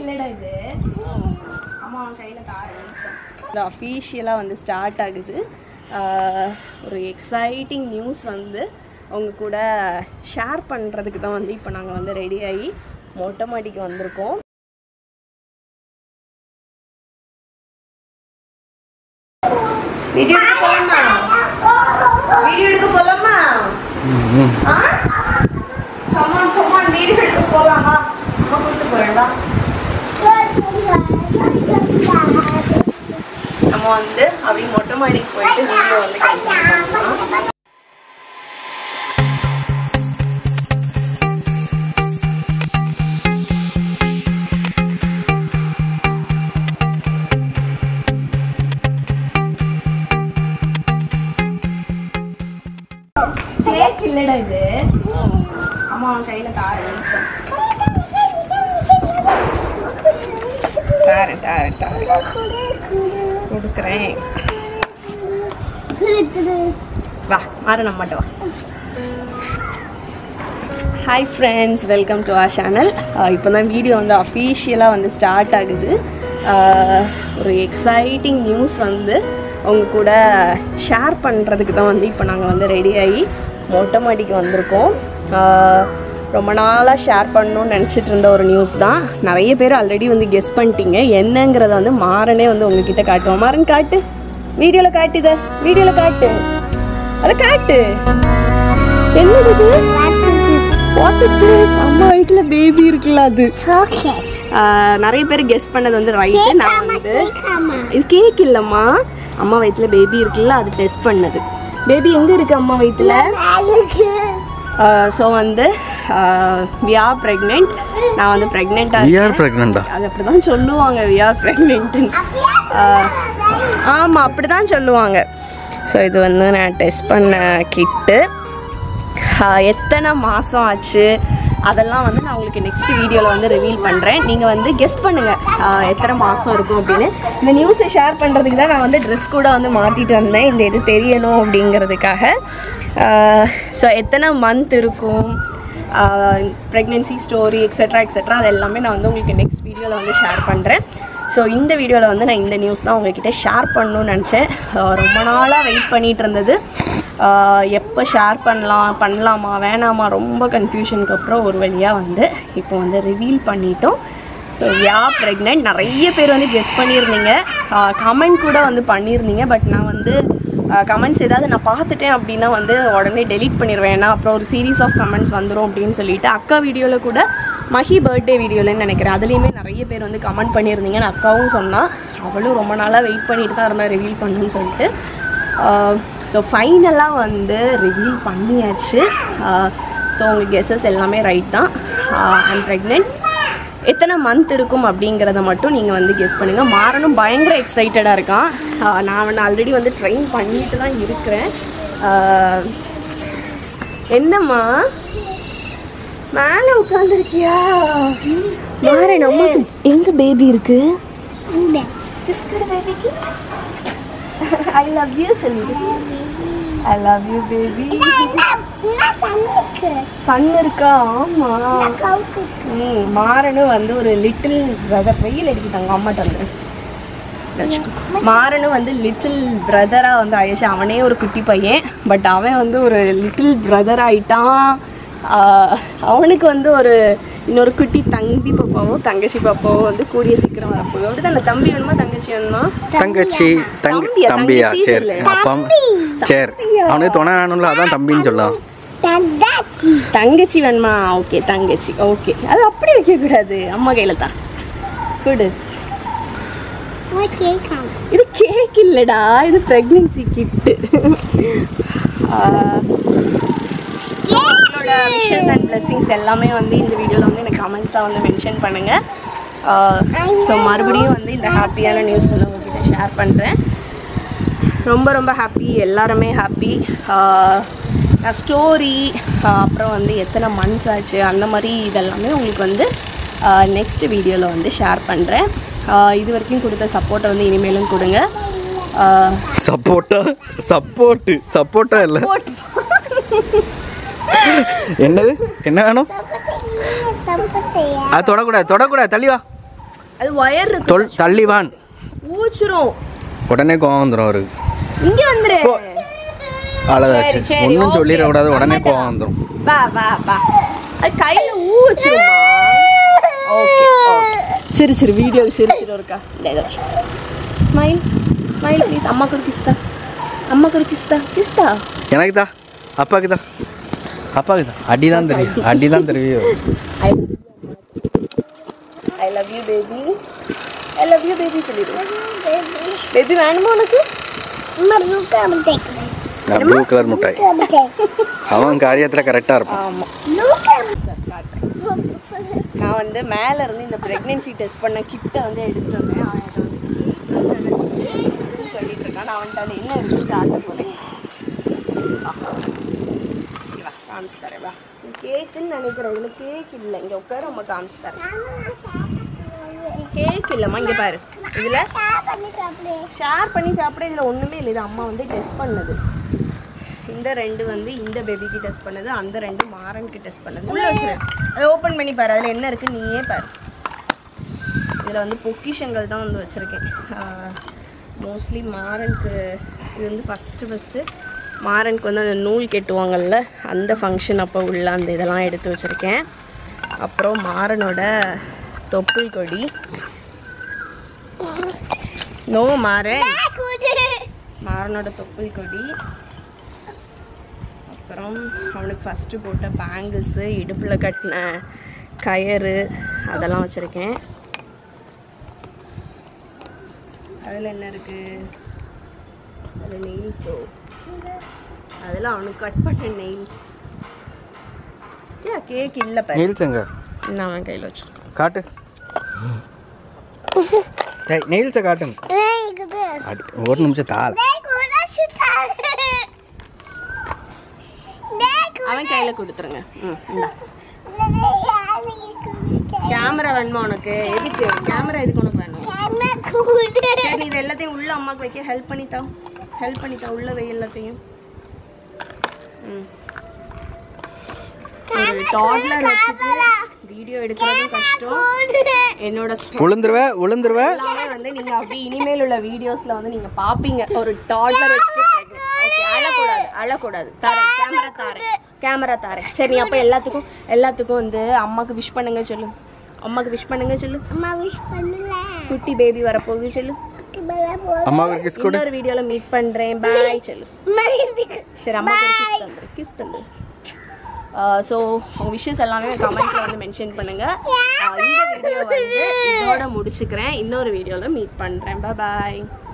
இல்லடா இது அம்மா அவன் கையில தாரேன் இந்த அஃபீஷியலாக வந்து ஸ்டார்ட் ஆகுது ஆஹ் ஒரு எக்ஸைட்டிங் நியூஸ் வந்து அவங்க கூட ஷேர் பண்ணுறதுக்கு தான் வந்து இப்போ நாங்கள் வந்து ரெடி ஆகி மொட்டை மாடிக்கு வந்திருக்கோம் வீடியோ எடுக்க போலாமா வீடியோ எடுக்க போலாமா கமான் கமான் வீடியோ எடுக்க போலாமா அம்மா கூட்டு போறேன்டா நம்ம வந்து அப்படி மொட்டை மாடிக்கு போயிட்டு வீடியோ வந்து கண்டினியூ பண்ணலாம் கேக் இல்லடா இது அம்மா அவன் கையில தாரேன் தாரேன் தாரேன் தாரேன் கொடுக்குறேன் வா மாற நம்மட்ட வா hi friends welcome to our channel இப்போ தான் வீடியோ வந்து அஃபீஷியலாக வந்து ஸ்டார்ட் ஆகுது ஆஹ் ஒரு எக்ஸைட்டிங் நியூஸ் வந்து அவங்க கூட ஷேர் பண்ணுறதுக்கு தான் வந்து இப்போ நாங்கள் வந்து ரெடி ஆகி மொட்டை மாடிக்கு வந்திருக்கோம் ஆஹ் ரொம்ப நாளாக ஷேர் பண்ணணும்னு நினச்சிட்டு இருந்த ஒரு நியூஸ் தான் நிறைய பேர் ஆல்ரெடி வந்து கெஸ் பண்ணிட்டீங்க என்னங்கிறத வந்து மாறனே வந்து உங்ககிட்ட காட்டுவோம் மாறன் காட்டு வீடியோவில் காட்டுத வீடியோவில் காட்டு அதை காட்டு என்னது இது வாட் இஸ் திஸ் அம்மா வயிற்றுல பேபி இருக்குல்ல அது ஆஹ் நிறைய பேர் கெஸ் பண்ணது வந்து ரைட்டு நான் வந்து இது கேக் இல்லைம்மா அம்மா வயிற்றுல பேபி இருக்குல்ல அது டெஸ்ட் பண்ணது பேபி எங்கே இருக்கு அம்மா வயிற்றுல ஸோ வந்து வி ஆர் ப்ரெக்னென்ட் நான் வந்து ப்ரெக்னெண்ட்டாக வி ஆர் ப்ரெக்னெண்டா அது அப்படி தான் சொல்லுவாங்க வி ஆர் ப்ரெக்னென்ட்டுன்னு ஆமாம் அப்படி தான் சொல்லுவாங்க ஸோ இது வந்து நான் டெஸ்ட் பண்ண கிட்டு எத்தனை மாதம் ஆச்சு அதெல்லாம் வந்து நான் உங்களுக்கு நெக்ஸ்ட் வீடியோவில் வந்து ரிவீல் பண்ணுறேன் நீங்கள் வந்து கெஸ் பண்ணுங்கள் எத்தனை மாதம் இருக்கும் அப்படின்னு இந்த நியூஸை ஷேர் பண்ணுறதுக்கு தான் நான் வந்து ட்ரெஸ் கூட வந்து மாற்றிட்டு வந்தேன் இந்த இது தெரியணும் அப்படிங்கிறதுக்காக ஸோ எத்தனை மந்த் இருக்கும் ப்ரெக்னென்சி ஸ்டோரி எக்ஸெட்ரா எக்ஸெட்ரா அது எல்லாமே நான் வந்து உங்களுக்கு நெக்ஸ்ட் வீடியோவில் வந்து ஷேர் பண்ணுறேன் ஸோ இந்த வீடியோவில் வந்து நான் இந்த நியூஸ் தான் உங்ககிட்ட ஷேர் பண்ணணும்னு நினச்சேன் ஆஹ் ரொம்ப நாளாக வெயிட் பண்ணிகிட்டு இருந்தது எப்போ ஷேர் பண்ணலாம் பண்ணலாமா வேணாமா ரொம்ப கன்ஃபியூஷனுக்கு அப்புறம் ஒரு வழியாக வந்து இப்போ வந்து ரிவீல் பண்ணிட்டோம் ஸோ யா ப்ரெக்னென்ட் நிறைய பேர் வந்து கெஸ் பண்ணியிருந்தீங்க கமெண்ட் கூட வந்து பண்ணியிருந்தீங்க பட் நான் வந்து கமெண்ட்ஸ் ஏதாவது நான் பார்த்துட்டேன் அப்படின்னா வந்து உடனே டெலீட் பண்ணிடுவேன் ஏன்னா அப்புறம் ஒரு சீரீஸ் ஆஃப் கமெண்ட்ஸ் வந்துடும் அப்படின்னு சொல்லிட்டு அக்கா வீடியோவில் கூட மஹி பர்த்டே வீடியோலன்னு நினைக்கிறேன் அதுலேயுமே நிறைய பேர் வந்து கமெண்ட் பண்ணியிருந்தீங்க நான் அக்காவும் சொன்னால் அவளும் ரொம்ப நாளாக வெயிட் பண்ணிட்டு தான் இருந்தால் ரிவீல் பண்ணணும்னு சொல்லிட்டு ஸோ ஃபைனலாக வந்து ரிவீல் பண்ணியாச்சு ஸோ உங்கள் கெஸஸ் எல்லாமே ரைட் தான் ஐம் ப்ரெக்னென்ட் எத்தனை மந்த் இருக்கும் அப்படிங்கிறத மட்டும் நீங்கள் வந்து கெஸ் பண்ணுங்கள் மாறனும் பயங்கர எக்ஸைட்டடாக இருக்கான் ஆஹ் நான் அவனை ஆல்ரெடி வந்து ட்ரெயின் பண்ணிட்டு தான் இருக்கிறேன் ஆஹ் என்னம்மா மேலே உட்காந்துருக்கியா மாறன் அம்மாக்கு எங்க பேபி இருக்கு பிஸ்கட் பேபிக்கு ஐ லவ் யூ சொல்லு ஐ லவ் யூ பேபி சன் இருக்கா ஆமா ம் மாறனும் வந்து ஒரு லிட்டில் பிரதர் வெயில் அடிக்குதாங்க அம்மாட்ட வந்து மாறனும் வந்து லிட்டில் பிரதராக வந்து ஆயிடுச்சு அவனே ஒரு குட்டி பையன் பட் அவன் வந்து ஒரு லிட்டில் பிரதர் ஆயிட்டான் ஆஹ் அவனுக்கு வந்து ஒரு இன்னொரு குட்டி தம்பி பாப்பாவோ தங்கச்சி பாப்பாவோ வந்து கூடிய சீக்கிரம் வரப்போகுது அப்படி தான் தம்பி வேணுமா தங்கச்சி வேணுமா தங்கச்சி தங்க தம்பியா? தம்பியா தங்கச்சி சரி சொல்லு. அப்பா சரி அவனுக்கு துணை வேணும்ல அதான் தம்பின்னு சொல்லலாம் தங்கச்சி வேணுமா ஓகே தங்கச்சி ஓகே அது அப்படி வைக்க கூடாது அம்மா கையில தான் கொடு இது கேக் இல்லடா இது பிரெக்னன்சி கிட்டு உங்களோட விஷஸ் அண்ட் பிளெஸிங்ஸ் எல்லாமே வந்து இந்த வீடியோவில் வந்து எனக்கு கமெண்ட்ஸாக வந்து மென்ஷன் பண்ணுங்கள் ஸோ மறுபடியும் வந்து இந்த ஹாப்பியான நியூஸ் வந்து உங்ககிட்ட ஷேர் பண்ணுறேன் ரொம்ப ரொம்ப ஹாப்பி எல்லாருமே ஹாப்பி நான் ஸ்டோரி அப்புறம் வந்து எத்தனை மந்த்ஸ் ஆச்சு அந்த மாதிரி இதெல்லாமே உங்களுக்கு வந்து நெக்ஸ்ட் வீடியோவில் வந்து ஷேர் பண்ணுறேன் இது வரைக்கும் கொடுத்த சப்போர்ட்டை வந்து இனிமேலும் கொடுங்க சப்போட்டா சப்போர்ட்டு சப்போட்டா இல்லை support என்னது என்ன வேணும் அது தொடக்கூடாது தொடக்கூடாது தள்ளி வா அது ஒயர் இருக்கு தொல் தள்ளி வான் ஊச்சிரும் உடனே கோவம் வந்துடும் அவருக்கு இங்க வந்துரு அழகாச்சு சரி, சரி, ஒன்றும் okay. சொல்லிடக்கூடாது உடனே அம்மாட்ட கோவம் வா. வந்துடும் வா வா வா அது கையில ஊச்சிருமா ஓகே சரி சரி வீடியோ சரி சரி இருக்கா இந்த இதை ஸ்மைல் ஸ்மைல் ப்ளீஸ் அம்மாக்கு ஒரு கிஸ்தா அம்மாக்கு ஒரு கிஸ்தா கிஸ்தா எனக்கு தான் அப்பாவுக்கு தான் அப்பாவுக்கு தான் அடி தான் தெரியும் அடி தான் தெரியும் I I love you baby I love you baby சொல்லிடு பேபி வேணுமா உனக்கு ப்ளூ கலர் முட்டாய் அவன் காரியத்தில் கரெக்டாக இருப்பான் ஆமா நான் வந்து மேல இருந்து இந்த பிரெக்னன்சி டெஸ்ட் பண்ண கிட்ட வந்து எடுத்துட்டு வந்தேன் அவன் அதை வந்து இருக்குன்னு சொல்லிட்டு இருக்கான் நான் வந்துட்டு அது என்ன இருக்குன்னு காட்ட போறேன் வா, காமிச்சு தரேன் வா கேக்குன்னு நினைக்கிறேன் இதுல கேக் இல்லை இங்க உட்கார நம்ம காமிச்சு தரேன் கேக் இல்லைம்மா இங்க பாரு இதுல ஷேர் பண்ணி சாப்பிட இதுல ஒண்ணுமே இல்லை இது அம்மா வந்து டெஸ்ட் பண்ணது இந்த ரெண்டு வந்து இந்த பேபிக்கு டெஸ்ட் பண்ணது அந்த ரெண்டு மாறனுக்கு டெஸ்ட் பண்ணது உள்ள வச்சிரு அதை ஓப்பன் பண்ணி பாரு அதில் என்ன இருக்கு நீயே பாரு இதில் வந்து பொக்கிஷங்கள் தான் வந்து வச்சுருக்கேன் மோஸ்ட்லி மாறனுக்கு இது வந்து ஃபஸ்ட்டு ஃபஸ்ட்டு மாறனுக்கு வந்து அந்த நூல் கெட்டுவாங்கல்ல அந்த ஃபங்க்ஷன் அப்போ உள்ள அந்த இதெல்லாம் எடுத்து வச்சுருக்கேன் அப்புறம் மாறனோட தொப்புள் கொடி நோ மாறன் மாறனோட தொப்புள் கொடி அப்புறம் அவனுக்கு ஃபஸ்ட்டு போட்ட பேங்கிள்ஸு இடுப்பில் கட்டின கயறு அதெல்லாம் வச்சுருக்கேன் அதில் என்ன இருக்குது அதில் நெயில்ஸோ அதில் அவனுக்கு கட் பண்ண நெயில்ஸ் ஏன் கேக் இல்லை பாரு நெயில்ஸ் எங்க நான் அவன் கையில் வச்சுருக்கான் காட்டு ஏய் நெயில்ஸை காட்டுங்க அடி ஒரு நிமிஷம் தாள் அவன் கையில் கொடுத்துருங்க ம் இந்தா கேமரா வேணுமா உனக்கு எதுக்கு கேமரா எதுக்கு உனக்கு வேணும் சரி நீ இது எல்லாத்தையும் உள்ள அம்மாக்கு வைக்க ஹெல்ப் பண்ணித்தா ஹெல்ப் பண்ணித்தா உள்ள வை எல்லாத்தையும் ம் ஒரு டாட்லர் வச்சுட்டு வீடியோ எடுக்கிறதும் கஷ்டம் என்னோட ஸ்டெப் உளுந்துருவ உளுந்துருவ எல்லாமே வந்து நீங்க அப்படி இனிமேல் உள்ள வீடியோஸ்ல வந்து நீங்க பாப்பீங்க ஒரு டாட்லர் வச்சுட்டு ஓகே அழக்கூடாது அழக்கூடாது தரேன் கேமரா தாரேன் கேமரா தாரேன் சரி நீ அப்போ எல்லாத்துக்கும் எல்லாத்துக்கும் வந்து அம்மாக்கு விஷ் பண்ணுங்க சொல்லு அம்மாக்கு விஷ் பண்ணுங்க சொல்லு குட்டி பேபி வரப்போகுது சொல்லு அம்மாவுக்கு கிஸ் கொடு இன்னொரு வீடியோல மீட் பண்றேன் பாய் சொல்லு சரி அம்மாக்கு ஒரு கிஸ் தந்துரு கிஸ் தந்துரு ஸோ உங்கள் விஷஸ் எல்லாமே கமெண்ட்ல வந்து மென்ஷன் பண்ணுங்க ஆஹ் இந்த வீடியோ வந்து இதோட முடிச்சுக்கிறேன் இன்னொரு வீடியோவில் மீட் பண்ணுறேன் பாய்